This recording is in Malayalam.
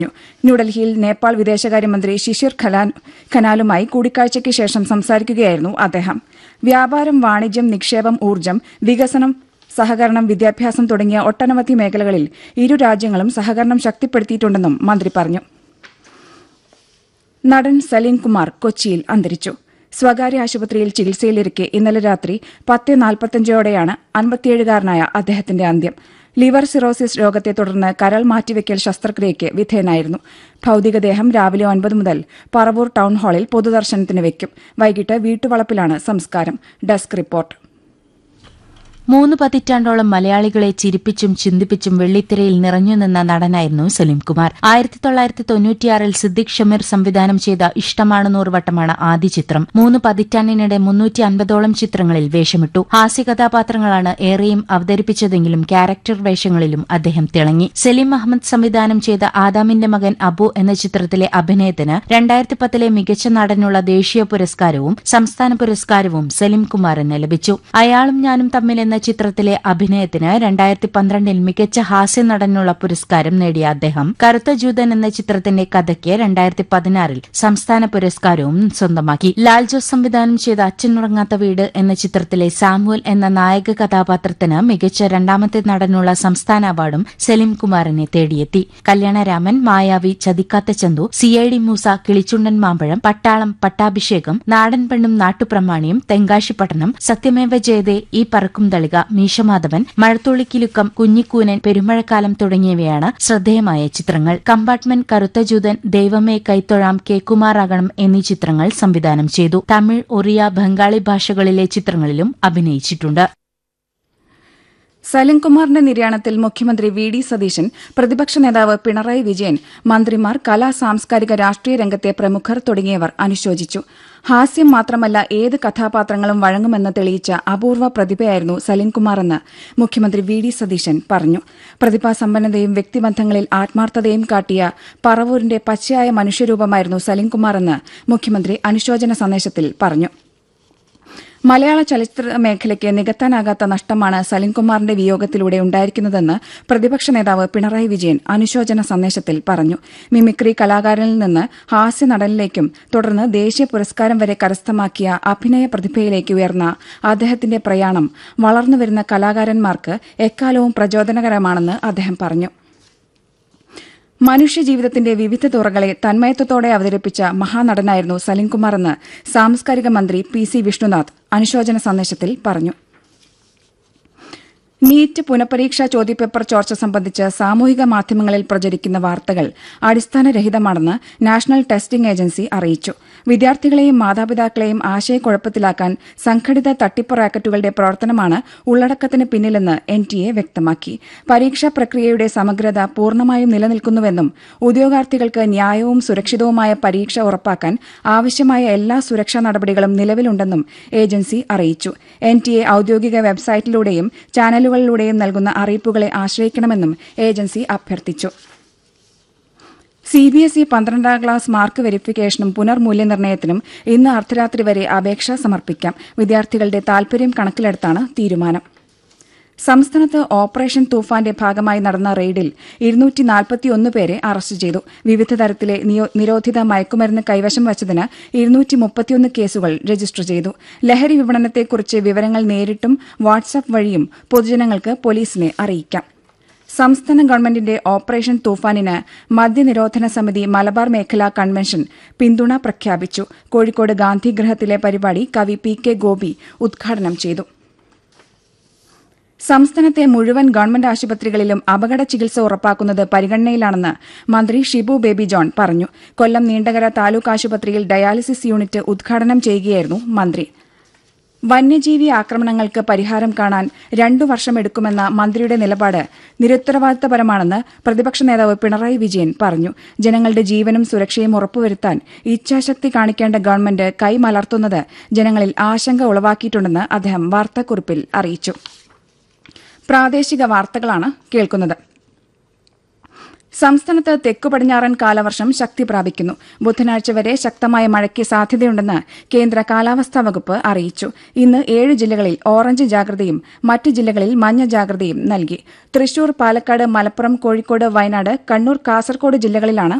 ന്യൂഡൽഹിയിൽ നേപ്പാൾ വിദേശകാര്യമന്ത്രി ശിശിർ ഖലാൻ- ഖനാലുമായി കൂടിക്കാഴ്ചയ്ക്ക് ശേഷം സംസാരിക്കുകയായിരുന്നു അദ്ദേഹം വ്യാപാരം വാണിജ്യം നിക്ഷേപം ഊർജ്ജം വികസനം സഹകരണം വിദ്യാഭ്യാസം തുടങ്ങിയ ഒട്ടനവധി മേഖലകളിൽ ഇരു രാജ്യങ്ങളും സഹകരണം ശക്തിപ്പെടുത്തിയിട്ടുണ്ടെന്നും മന്ത്രി പറഞ്ഞു നടൻ സലീം കുമാർ കൊച്ചിയിൽ അന്തരിച്ചു സ്വകാര്യ ആശുപത്രിയിൽ ചികിത്സയിലിരിക്കെ ഇന്നലെ രാത്രി പത്ത് നാൽപ്പത്തഞ്ചോടെയാണ് അൻപത്തിയേഴുകാരനായ അദ്ദേഹത്തിന്റെ അന്ത്യം ലിവർ സിറോസിസ് രോഗത്തെ തുടർന്ന് കരൾ മാറ്റിവെക്കൽ ശസ്ത്രക്രിയയ്ക്ക് വിധേയനായിരുന്നു ഭൌതികദേഹം രാവിലെ ഒൻപത് മുതൽ പറവൂർ ടൗൺ ഹാളിൽ പൊതുദർശനത്തിന് വെക്കും വൈകിട്ട് വീട്ടുവളപ്പിലാണ് സംസ്കാരം ഡെസ്ക് റിപ്പോർട്ട് മൂന്ന് പതിറ്റാണ്ടോളം മലയാളികളെ ചിരിപ്പിച്ചും ചിന്തിപ്പിച്ചും വെള്ളിത്തിരയിൽ നിറഞ്ഞുനിന്ന നടനായിരുന്നു സലീംകുമാർ ആയിരത്തി തൊള്ളായിരത്തി തൊണ്ണൂറ്റിയാറിൽ സിദ്ദിഖ് ഷമീർ സംവിധാനം ചെയ്ത ഇഷ്ടമാണ് നൂറുവട്ടമാണ് ആദ്യ ചിത്രം മൂന്ന് പതിറ്റാണ്ടിനിടെ മുന്നൂറ്റി അൻപതോളം ചിത്രങ്ങളിൽ വേഷമിട്ടു ഹാസ്യ കഥാപാത്രങ്ങളാണ് ഏറെയും അവതരിപ്പിച്ചതെങ്കിലും ക്യാരക്ടർ വേഷങ്ങളിലും അദ്ദേഹം തിളങ്ങി സലീം അഹമ്മദ് സംവിധാനം ചെയ്ത ആദാമിന്റെ മകൻ അബു എന്ന ചിത്രത്തിലെ അഭിനയത്തിന് രണ്ടായിരത്തി പത്തിലെ മികച്ച നടനുള്ള ദേശീയ പുരസ്കാരവും സംസ്ഥാന പുരസ്കാരവും സലീം കുമാറിന് ലഭിച്ചു അയാളും ഞാനും തമ്മിൽ എന്ന ചിത്രത്തിലെ അഭിനയത്തിന് രണ്ടായിരത്തി പന്ത്രണ്ടിൽ മികച്ച ഹാസ്യ നടനുള്ള പുരസ്കാരം നേടിയ അദ്ദേഹം കറുത്ത ജൂതൻ എന്ന ചിത്രത്തിന്റെ കഥയ്ക്ക് രണ്ടായിരത്തി പതിനാറിൽ സംസ്ഥാന പുരസ്കാരവും സ്വന്തമാക്കി ലാൽ ജോസ് സംവിധാനം ചെയ്ത അച്ഛനുറങ്ങാത്ത വീട് എന്ന ചിത്രത്തിലെ സാമുവൽ എന്ന നായക കഥാപാത്രത്തിന് മികച്ച രണ്ടാമത്തെ നടനുള്ള സംസ്ഥാന അവാർഡും സലീം കുമാറിനെ തേടിയെത്തി Kalyanaraman Mayavi Chathikkatha Chanthu C I D Moosa Kilichundan Mampazham Pattalam പട്ടാഭിഷേകം നാടൻ പെണ്ണും നാട്ടുപ്രമാണിയും തെങ്കാശിപ്പട്ടണം സത്യമേവ ജയതേ ഈ പറക്കും തളിക മീശമാധവൻ മഴത്തുള്ളിക്കിലുക്കം കുഞ്ഞിക്കൂനൻ പെരുമഴക്കാലം തുടങ്ങിയവയാണ് ശ്രദ്ധേയമായ ചിത്രങ്ങൾ കമ്പാർട്ട്മെന്റ് കറുത്ത ജൂതൻ ദൈവമേ കൈത്തൊഴാം കേക്കുമാറാകണം എന്നീ ചിത്രങ്ങൾ സംവിധാനം ചെയ്തു തമിഴ് ഒറിയ ബംഗാളി ഭാഷകളിലെ ചിത്രങ്ങളിലും അഭിനയിച്ചിട്ടുണ്ട് സലിംകുമാറിന്റെ നിര്യാണത്തിൽ മുഖ്യമന്ത്രി വി ഡി സതീശൻ പ്രതിപക്ഷ നേതാവ് പിണറായി വിജയൻ മന്ത്രിമാർ കലാ സാംസ്കാരിക രാഷ്ട്രീയ രംഗത്തെ പ്രമുഖർ തുടങ്ങിയവർ അനുശോചിച്ചു ഹാസ്യം മാത്രമല്ല ഏത് കഥാപാത്രങ്ങളും വഴങ്ങുമെന്ന് തെളിയിച്ച അപൂർവ പ്രതിഭയായിരുന്നു സലിംകുമാറെന്ന് മുഖ്യമന്ത്രി വി ഡി സതീശൻ പറഞ്ഞു പ്രതിഭാസമ്പന്നതയും വ്യക്തിബന്ധങ്ങളിൽ ആത്മാർത്ഥതയും കാട്ടിയ പറവൂരിന്റെ പച്ചയായ മനുഷ്യരൂപമായിരുന്നു സലിംകുമാറെന്ന് മുഖ്യമന്ത്രി അനുശോചന സന്ദേശത്തിൽ പറഞ്ഞു മലയാള ചലച്ചിത്ര മേഖലയ്ക്ക് നികത്താനാകാത്ത നഷ്ടമാണ് സലിംകുമാറിന്റെ വിയോഗത്തിലൂടെ ഉണ്ടായിരിക്കുന്നതെന്ന് പ്രതിപക്ഷ നേതാവ് പിണറായി വിജയൻ അനുശോചന സന്ദേശത്തിൽ പറഞ്ഞു മിമിക്രി കലാകാരനിൽ നിന്ന് ഹാസ്യ നടനിലേക്കും തുടർന്ന് ദേശീയ പുരസ്കാരം വരെ കരസ്ഥമാക്കിയ അഭിനയ പ്രതിഭയിലേക്ക് ഉയർന്ന അദ്ദേഹത്തിന്റെ പ്രയാണം വളർന്നുവരുന്ന കലാകാരന്മാർക്ക് എക്കാലവും പ്രചോദനകരമാണെന്ന് അദ്ദേഹം പറഞ്ഞു മനുഷ്യജീവിതത്തിന്റെ വിവിധ തുറകളെ തന്മയത്വത്തോടെ അവതരിപ്പിച്ച മഹാനടനായിരുന്നു സലിംകുമാർ എന്ന് സാംസ്കാരിക മന്ത്രി പി സി വിഷ്ണുനാഥ് അനുശോചന സന്ദേശത്തിൽ പറഞ്ഞു നീറ്റ് പുനഃപരീക്ഷാ ചോദ്യപേപ്പർ ചോർച്ച സംബന്ധിച്ച് സാമൂഹിക മാധ്യമങ്ങളിൽ പ്രചരിക്കുന്ന വാർത്തകൾ അടിസ്ഥാനരഹിതമാണെന്ന് നാഷണൽ ടെസ്റ്റിംഗ് ഏജൻസി അറിയിച്ചു വിദ്യാർത്ഥികളെയും മാതാപിതാക്കളെയും ആശയക്കുഴപ്പത്തിലാക്കാൻ സംഘടിത തട്ടിപ്പ് റാക്കറ്റുകളുടെ പ്രവർത്തനമാണ് ഉള്ളടക്കത്തിന് പിന്നിലെന്ന് എൻ ടി എ വ്യക്തമാക്കി പരീക്ഷാ പ്രക്രിയയുടെ സമഗ്രത പൂർണ്ണമായും നിലനിൽക്കുന്നുവെന്നും ഉദ്യോഗാർത്ഥികൾക്ക് ന്യായവും സുരക്ഷിതവുമായ പരീക്ഷ ഉറപ്പാക്കാൻ ആവശ്യമായ എല്ലാ സുരക്ഷാ നടപടികളും നിലവിലുണ്ടെന്നും ഏജൻസി അറിയിച്ചു എൻ ടി എ ഔദ്യോഗിക വെബ്സൈറ്റിലൂടെയും ചാനലുകളിലൂടെയും നൽകുന്ന അറിയിപ്പുകളെ ആശ്രയിക്കണമെന്നും ഏജൻസി അഭ്യർത്ഥിച്ചു സി ബി എസ് ഇ പന്ത്രണ്ടാം ക്ലാസ് മാർക്ക് വെരിഫിക്കേഷനും പുനർമൂല്യനിർണ്ണയത്തിനും ഇന്ന് അർദ്ധരാത്രി വരെ അപേക്ഷ സമർപ്പിക്കാം വിദ്യാർത്ഥികളുടെ താൽപര്യം കണക്കിലെടുത്താണ് തീരുമാനം സംസ്ഥാനത്ത് ഓപ്പറേഷൻ തൂഫാന്റെ ഭാഗമായി നടന്ന റെയ്ഡിൽ ഇരുന്നൂറ്റി നാൽപ്പത്തിയൊന്ന് പേരെ അറസ്റ്റ് ചെയ്തു വിവിധ തരത്തിലെ നിയോ- നിരോധിത മയക്കുമരുന്ന് കൈവശം വച്ചതിന് ഇരുന്നൂറ്റി മുപ്പത്തിയൊന്ന് കേസുകൾ രജിസ്റ്റർ ചെയ്തു ലഹരി വിപണനത്തെക്കുറിച്ച് വിവരങ്ങൾ നേരിട്ടും വാട്സാപ്പ് വഴിയും പൊതുജനങ്ങൾക്ക് പോലീസിനെ അറിയിക്കാം സംസ്ഥാന ഗവൺമെന്റിന്റെ ഓപ്പറേഷൻ തൂഫാനിന് മദ്യനിരോധന സമിതി മലബാർ മേഖലാ കൺവെൻഷൻ പിന്തുണ പ്രഖ്യാപിച്ചു കോഴിക്കോട് ഗാന്ധിഗൃഹത്തിലെ പരിപാടി കവി പി കെ ഗോപി ഉദ്ഘാടനം ചെയ്തു സംസ്ഥാനത്തെ മുഴുവൻ ഗവൺമെന്റ് ആശുപത്രികളിലും അപകട ചികിത്സ ഉറപ്പാക്കുന്നത് പരിഗണനയിലാണെന്ന് മന്ത്രി ഷിബു ബേബി ജോൺ പറഞ്ഞു കൊല്ലം നീണ്ടകര താലൂക്ക് ആശുപത്രിയിൽ ഡയാലിസിസ് യൂണിറ്റ് ഉദ്ഘാടനം ചെയ്യുകയായിരുന്നു മന്ത്രി വന്യജീവി ആക്രമണങ്ങൾക്ക് പരിഹാരം കാണാൻ രണ്ടു വർഷമെടുക്കുമെന്ന മന്ത്രിയുടെ നിലപാട് നിരുത്തരവാദിത്തപരമാണെന്ന് പ്രതിപക്ഷ നേതാവ് പിണറായി വിജയൻ പറഞ്ഞു ജനങ്ങളുടെ ജീവനും സുരക്ഷയും ഉറപ്പുവരുത്താൻ ഇച്ഛാശക്തി കാണിക്കേണ്ട ഗവൺമെന്റ് കൈമലർത്തുന്നത് ജനങ്ങളിൽ ആശങ്ക ഉളവാക്കിയിട്ടുണ്ടെന്ന് അദ്ദേഹം വാർത്താക്കുറിപ്പിൽ അറിയിച്ചു പ്രാദേശിക വാർത്തകളാണ് കേൾക്കുന്നത് സംസ്ഥാനത്ത് തെക്കു പടിഞ്ഞാറൻ കാലവർഷം ശക്തി പ്രാപിക്കുന്നു ബുധനാഴ്ച വരെ ശക്തമായ മഴയ്ക്ക് സാധ്യതയുണ്ടെന്ന് കേന്ദ്ര കാലാവസ്ഥാ വകുപ്പ് അറിയിച്ചു ഇന്ന് ഏഴ് ജില്ലകളിൽ ഓറഞ്ച് ജാഗ്രതയും മറ്റ് ജില്ലകളിൽ മഞ്ഞ ജാഗ്രതയും നൽകി തൃശൂർ പാലക്കാട് മലപ്പുറം കോഴിക്കോട് വയനാട് കണ്ണൂർ കാസർകോട് ജില്ലകളിലാണ്